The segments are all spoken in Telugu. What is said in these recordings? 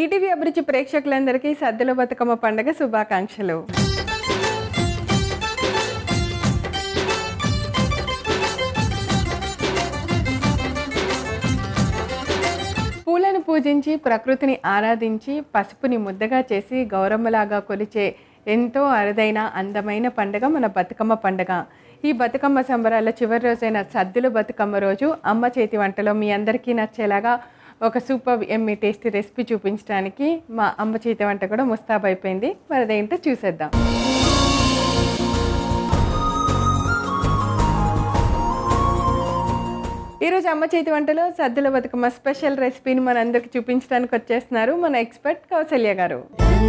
ఈటీవీ అభిరుచి ప్రేక్షకులందరికీ సద్దుల బతుకమ్మ పండుగ శుభాకాంక్షలు పూలను పూజించి ప్రకృతిని ఆరాధించి పసుపుని ముద్దగా చేసి గౌరమ్మలాగా కొలిచే ఎంతో అరుదైన అందమైన పండుగ మన బతుకమ్మ పండుగ ఈ బతుకమ్మ సంబరాల చివరి రోజైన సద్దుల బతుకమ్మ రోజు అమ్మ చేతి వంటలో మీ అందరికీ నచ్చేలాగా ఒక సూపర్ ఎమ్మి టేస్టీ రెసిపీ చూపించడానికి మా అమ్మ చేతి వంట కూడా ముస్తాబైపోయింది మరి అదేంటో చూసేద్దాం ఈరోజు అమ్మ చేతి వంటలో సద్దుల బతుకమ్మ స్పెషల్ రెసిపీని మనందరికి చూపించడానికి వచ్చేస్తున్నారు మన ఎక్స్పర్ట్ కౌసల్య గారు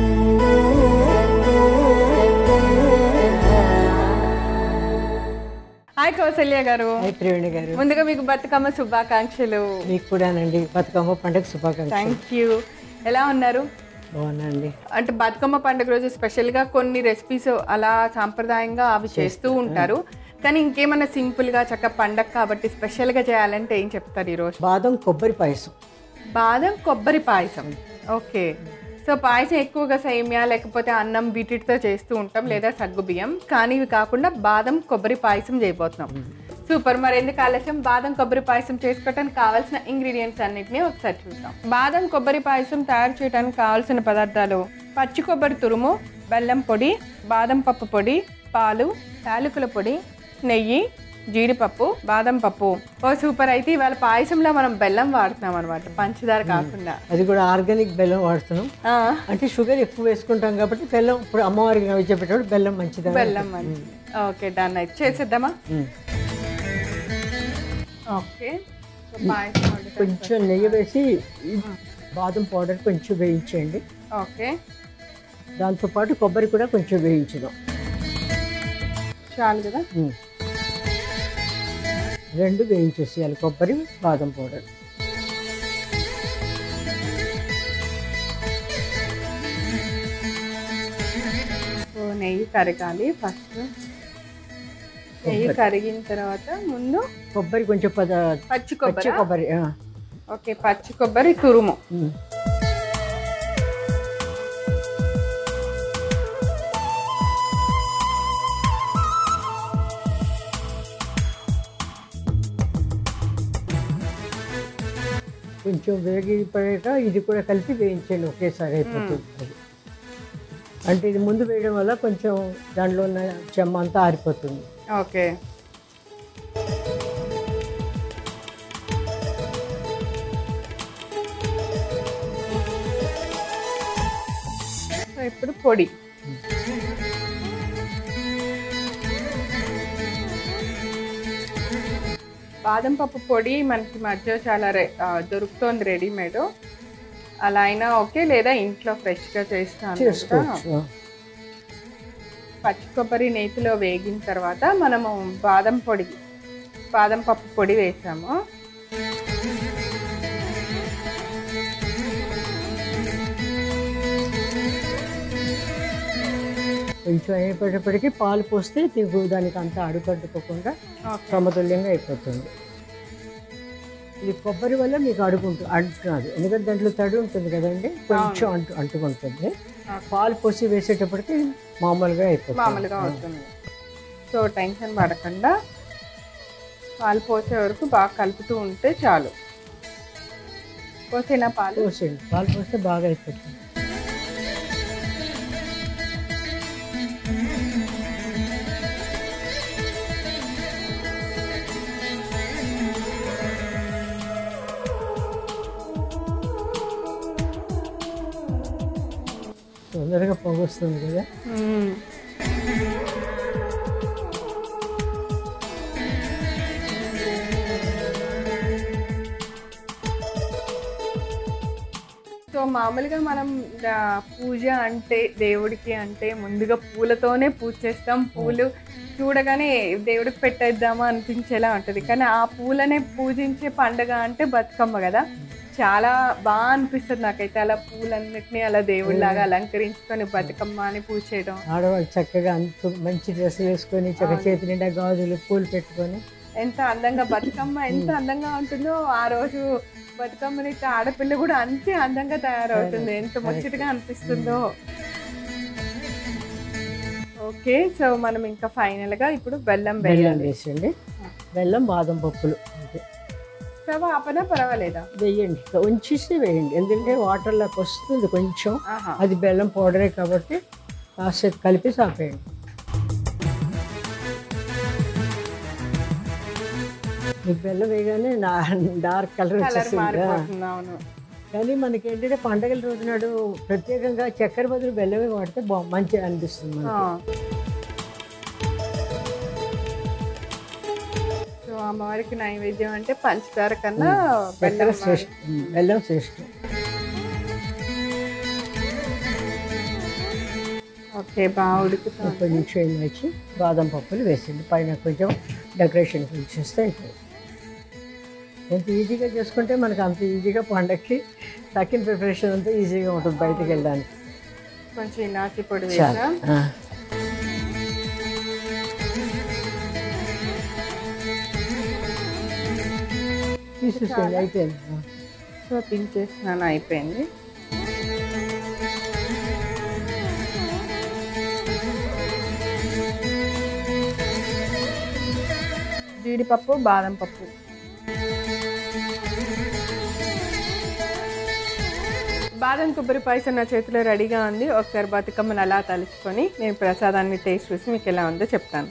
హాయ్ కౌసల్య గారు హాయ్ ప్రవీణ గారు ముందుగా మీకు బతుకమ్మ శుభాకాంక్షలు మీకు కూడానండి బతుకమ్మ పండుగ శుభాకాంక్షలు థ్యాంక్ యూ ఎలా ఉన్నారు బాగున్నాండి అంటే బతుకమ్మ పండుగ రోజు స్పెషల్గా కొన్ని రెసిపీస్ అలా సాంప్రదాయంగా అవి చేస్తూ ఉంటారు కానీ ఇంకేమన్నా సింపుల్గా చక్క పండగ కాబట్టి స్పెషల్గా చేయాలంటే ఏం చెప్తారు ఈరోజు బాదం కొబ్బరి పాయసం బాదం కొబ్బరి పాయసం ఓకే సో పాయసం ఎక్కువగా సేమియా లేకపోతే అన్నం వీటితో చేస్తూ ఉంటాం లేదా సగ్గు బియ్యం కానీ ఇవి కాకుండా బాదం కొబ్బరి పాయసం చేయబోతున్నాం సూపర్ మరి ఎందుకు ఆలస్యం బాదం కొబ్బరి పాయసం చేసుకోవడానికి కావాల్సిన ఇంగ్రీడియంట్స్ అన్నిటిని ఒకసారి చూద్దాం బాదం కొబ్బరి పాయసం తయారు చేయడానికి కావాల్సిన పదార్థాలు పచ్చి కొబ్బరి తురుము బెల్లం పొడి బాదం పప్పు పొడి పాలు యాలకుల పొడి నెయ్యి జీడిపప్పు బాదం పప్పు ఓ సూపర్ అయితే ఇవాళ పాయసంలో మనం బెల్లం వాడుతున్నాం అనమాట పంచదార కాకుండా అది కూడా ఆర్గానిక్ బెల్లం వాడుతున్నాం ఆ, అంటే షుగర్ ఎక్కువ వేసుకుంటాం కాబట్టి బెల్లం ఇప్పుడు అమ్మవారికి నైవేద్యపెట్టేటప్పుడు బెల్లం మంచిది బెల్లం మంచిది ఓకే డన్ అయితే చేసేద్దామా ఓకే సో పాయసం వండుతాం. కొంచెం నెయ్యి వేసి ఈ బాదం పౌడర్ కొంచెం వేయించండి ఓకే దాంతోపాటు కొబ్బరి కూడా కొంచెం వేయించుదాం చాలు కదా ఉమ్. రెండు వేయించేసేయాలి కొబ్బరి బాదం పౌడర్ సో నెయ్యి కరగాలి ఫస్ట్ నెయ్యి కరిగిన తర్వాత ముందు కొబ్బరి కొంచెం పద పచ్చి పచ్చి కొబ్బరి కొబ్బరి ఆ. ఓకే పచ్చి కొబ్బరి తురుము ఉమ్. కొంచెం వేగిపోయాక ఇది కూడా కలిపి వేయించండి ఒకేసారి అయిపోతుంది అది. అంటే ఇది ముందు వేయడం వల్ల కొంచెం దాంట్లో ఉన్న చెమ్మ అంతా ఆరిపోతుంది ఓకే సో ఇప్పుడు పొడి బాదం పప్పు పొడి మనకి మధ్య చాలా రె ఆ, దొరుకుతోంది రెడీమేడ్ అలా అయినా ఓకే లేదా ఇంట్లో ఫ్రెష్గా చేస్తాను చేసుకోవచ్చు ఆ. పచ్చి కొబ్బరి నేతిలో వేగిన తర్వాత మనము బాదం పొడి బాదం పప్పు పొడి వేసాము కొంచెం అయిపోయేటప్పటికి పాలు పోస్తే నీకు దానికి అంతా అడుగడ్డుకోకుండా ఓకే సమతుల్యంగా అయిపోతుంది ఇది కొబ్బరి వల్ల మీకు అడుగుంటు అంటున్నది ఎందుకంటే దాంట్లో తడి ఉంటుంది కదండి కొంచెం అంటు అంటుకుంటుంది పాలు పోసి వేసేటప్పటికి మామూలుగా అయిపోతుంది మామూలుగా అవుతుంది సో టెన్షన్ పడకుండా పాలు పోసే వరకు బాగా కలుపుతూ ఉంటే చాలు పోసిన పాలు పోసేయండి పాలు పోస్తే బాగా అయిపోతుంది తొందరగా పొగొస్తుంది కదా మ్మ్. సో మామూలుగా మనం ఆ, పూజ అంటే దేవుడికి అంటే ముందుగా పూలతోనే పూజ చేస్తాం పూలు చూడగానే దేవుడికి పెట్టేద్దామా అనిపించేలా ఉంటుంది కానీ ఆ పూలనే పూజించే పండుగ అంటే బతుకమ్మ కదా చాలా బాగా అనిపిస్తుంది నాకైతే అలా పూలన్నిటిని అలా దేవుడిలాగా అలంకరించుకొని బతుకమ్మ అని పూజ చేయడం ఆడవాళ్ళు చక్కగా అంత మంచి డ్రెస్ వేసుకొని చక్క చేతి నిండా గాజులు పూలు పెట్టుకొని ఎంత అందంగా బతుకమ్మ ఎంత అందంగా ఉంటుందో ఆ రోజు బతుకమ్మని ఇట్లా ఆడపిల్ల కూడా అంతే అందంగా తయారవుతుంది ఎంత ముచ్చటగా అనిపిస్తుందో ఓకే సో మనం ఇంకా ఫైనల్ గా ఇప్పుడు బెల్లం బెల్లం వేయాలి వేసండి బెల్లం బాదం పప్పులు అంతే స్టవ్ ఆపనా పర్వాలేదా వేయండి ఉంచేసి వేయండి ఎందుకంటే వాటర్లోకి వస్తుంది కొంచెం ఆహా అది బెల్లం పౌడరే కాబట్టి కాసేపు కలిపి సాపేయండి మీకు బెల్లం వేయగానే నా డార్క్ కలర్ కలర్ వచ్చేసింది మారిపోతుంది అవును కానీ మనకి ఏంటంటే పండగల రోజు నాడు ప్రత్యేకంగా చక్కెర బదులు బెల్లమే వాడితే బా మంచిగా అనిపిస్తుంది మనకి. ఆ. సో అమ్మవారికి నైవేద్యం అంటే పంచదార కన్నా చక్కెర బెల్లం శ్రేష్టం బెల్లం శ్రేష్టం ఓకే బాగా ఉడుకుతుంది ఒక నిమిషం వచ్చి బాదం పప్పులు వేసింది పైన కొంచెం డెకరేషన్ చేస్తే అయిపోయింది ఎంత ఈజీగా చేసుకుంటే మనకు అంత ఈజీగా పండగకి తక్కిన ప్రిపరేషన్ అంతా ఈజీగా ఉంటుంది బయటికి వెళ్ళడానికి కొంచెం ఇలాచి పొడి చాలు వేసా ఆ. తీసేసేయండి అయిపోయింది ఆ. సో దించేస్తున్నాను అయిపోయింది జీడిపప్పు బాదం పప్పు బాదం కొబ్బరి పాయసం నా చేతిలో రెడీగా ఉంది ఒకసారి బతుకమ్మను అలా తలుచుకొని నేను ప్రసాదాన్ని టేస్ట్ చూసి మీకు ఎలా ఉందో చెప్తాను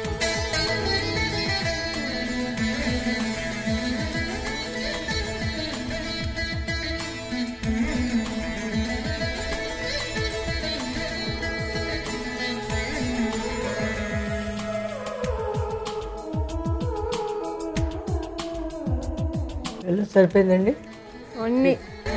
వెళ్ళి సరిపోయిందండి అన్ని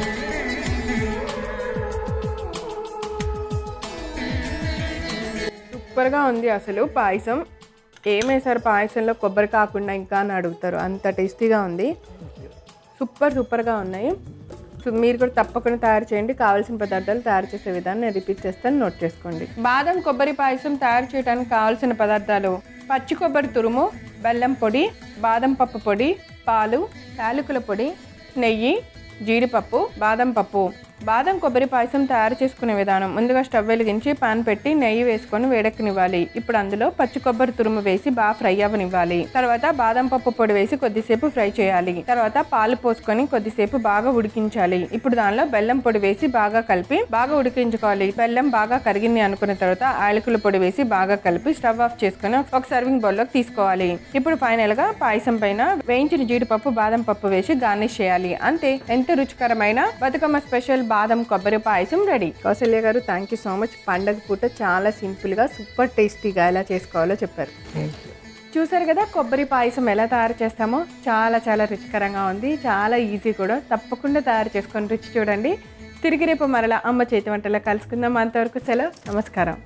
సూపర్గా ఉంది అసలు పాయసం ఏమేసారు పాయసంలో కొబ్బరి కాకుండా ఇంకా అని అడుగుతారు అంత టేస్టీగా ఉంది సూపర్ సూపర్గా ఉన్నాయి సో మీరు కూడా తప్పకుండా తయారు చేయండి కావాల్సిన పదార్థాలు తయారు చేసే విధానం నేను రిపీట్ చేస్తాను నోట్ చేసుకోండి బాదం కొబ్బరి పాయసం తయారు చేయడానికి కావాల్సిన పదార్థాలు పచ్చి కొబ్బరి తురుము బెల్లం పొడి బాదం పప్పు పొడి పాలు యాలకుల పొడి నెయ్యి జీడిపప్పు బాదం పప్పు బాదం కొబ్బరి పాయసం తయారు చేసుకునే విధానం ముందుగా స్టవ్ వెలిగించి పాన్ పెట్టి నెయ్యి వేసుకొని వేడెక్కనివ్వాలి ఇప్పుడు అందులో పచ్చి కొబ్బరి తురుము వేసి బాగా ఫ్రై అవ్వనివ్వాలి తర్వాత బాదం పప్పు పొడి వేసి కొద్దిసేపు ఫ్రై చేయాలి తర్వాత పాలు పోసుకొని కొద్దిసేపు బాగా ఉడికించాలి ఇప్పుడు దానిలో బెల్లం పొడి వేసి బాగా కలిపి బాగా ఉడికించుకోవాలి బెల్లం బాగా కరిగింది అనుకున్న తర్వాత యాలకుల పొడి వేసి బాగా కలిపి స్టవ్ ఆఫ్ చేసుకొని ఒక సర్వింగ్ బౌల్లోకి తీసుకోవాలి ఇప్పుడు ఫైనల్ గా పాయసం పైన వేయించిన జీడిపప్పు బాదం పప్పు వేసి గార్నిష్ చేయాలి అంతే ఎంత రుచికరమైన బతుకమ్మ స్పెషల్ బాదం కొబ్బరి పాయసం రెడీ కౌసల్య గారు థ్యాంక్ యూ సో మచ్ పండగ పూట చాలా సింపుల్ గా సూపర్ టేస్టీగా ఎలా చేసుకోవాలో చెప్పారు థ్యాంక్ యూ చూసారు కదా కొబ్బరి పాయసం ఎలా తయారు చేస్తామో చాలా చాలా రుచికరంగా ఉంది చాలా ఈజీ కూడా తప్పకుండా తయారు చేసుకొని రుచి చూడండి తిరిగి రేపు మరలా అమ్మ చేతి వంటలో కలుసుకుందాం అంతవరకు సెలవు నమస్కారం